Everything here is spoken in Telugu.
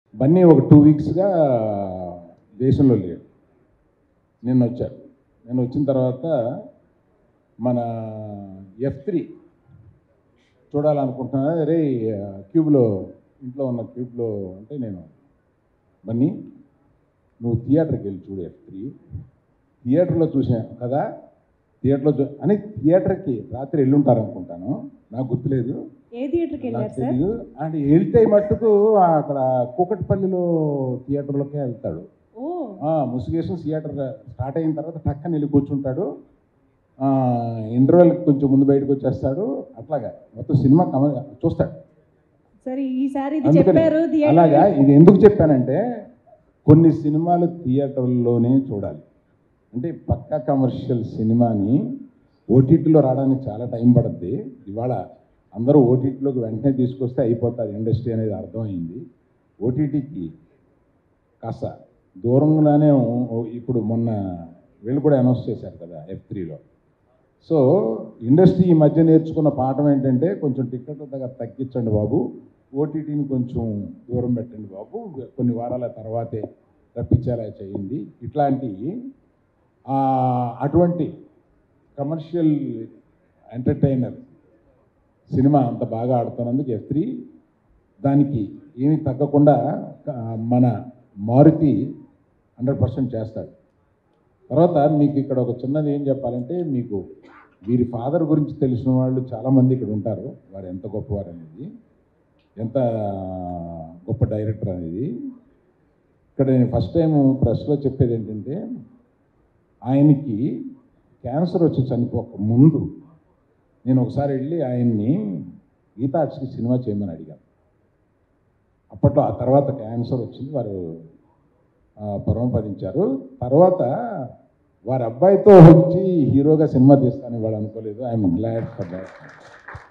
బన్నీ ఒక టూ వీక్స్గా దేశంలో లేడు నిన్న వచ్చాడు నేను వచ్చిన తర్వాత మన ఎఫ్ త్రీ చూడాలనుకుంటున్నా రే క్యూబ్లో ఇంట్లో ఉన్న క్యూబ్లో అంటే నేను బన్నీ నువ్వు థియేటర్కి వెళ్ళి చూడు ఎఫ్ త్రీ థియేటర్లో చూసాను కదా థియేటర్లో చూ అని థియేటర్కి రాత్రి వెళ్ళుంటారు అనుకుంటాను నాకు గుర్తులేదు ఏ థియేటర్కి నాకు వెళ్ళారు సార్ తెలియదు అండ్ వెళ్తే మట్టుకు అక్కడ కూకట్పల్లిలో థియేటర్లోకే వెళ్తాడు ఓ ఆ, ముసుగేసిన థియేటర్ స్టార్ట్ అయిన తర్వాత టక్కన వెళ్ళి కూర్చుంటాడు ఇంటర్వెల్ కొంచెం ముందు బయటకు వచ్చేస్తాడు అట్లాగా మొత్తం సినిమా కమ చూస్తాడు సరే ఈసారి ఇది అందుకని చెప్పారు థియేటర్ అలాగా ఇది ఎందుకు చెప్పానంటే కొన్ని సినిమాలు థియేటర్లోనే చూడాలి అంటే పక్కా కమర్షియల్ సినిమాని ఓటీటీలో రావడానికి చాలా టైం పడుద్ది ఇవాళ అందరూ ఓటీటీలోకి వెంటనే తీసుకొస్తే అయిపోతుంది ఇండస్ట్రీ అనేది అర్థమైంది ఓటీటీకి కాస్త దూరంగానే ఉ- ఇప్పుడు మొన్న వీళ్ళు కూడా అనౌన్స్ చేశారు కదా ఎఫ్ త్రీలో సో ఇండస్ట్రీ ఈ మధ్య నేర్చుకున్న పాఠం ఏంటంటే కొంచెం టికెట్ దగ్గర తగ్గించండి బాబు ఓటీటీని కొంచెం దూరం పెట్టండి బాబు కొన్ని వారాల తర్వాతే రప్పించేలా చేయండి ఇట్లాంటి ఆ, అటువంటి కమర్షియల్ ఎంటర్టైనర్ సినిమా అంత బాగా ఆడుతున్నందుకు ఎఫ్ త్రీ దానికి ఏమీ తగ్గకుండా ఆ, మన మారుతి హండ్రెడ్ పర్సెంట్ చేస్తాడు తర్వాత మీకు ఇక్కడ ఒక చిన్నది ఏం చెప్పాలంటే మీకు వీరి ఫాదర్ గురించి తెలిసిన వాళ్ళు చాలామంది ఇక్కడ ఉంటారు వారు ఎంత గొప్పవారు అనేది ఎంత గొప్ప డైరెక్టర్ అనేది ఇక్కడ నేను ఫస్ట్ టైం ప్రెస్లో చెప్పేది ఏంటంటే ఆయనకి క్యాన్సర్ వచ్చి చనిపోక ముందు నేను ఒకసారి వెళ్ళి ఆయన్ని గీతా ఆర్ట్స్కి సినిమా చేయమని అడిగాను అప్పట్లో ఆ తర్వాత క్యాన్సర్ వచ్చింది వారు ఆ, పరమపదించారు తర్వాత వారి అబ్బాయితో వచ్చి హీరోగా సినిమా తీస్తాను ఇవాళ అనుకోలేదు ఐఎమ్ గ్లాడ్ ఫర్ దాట్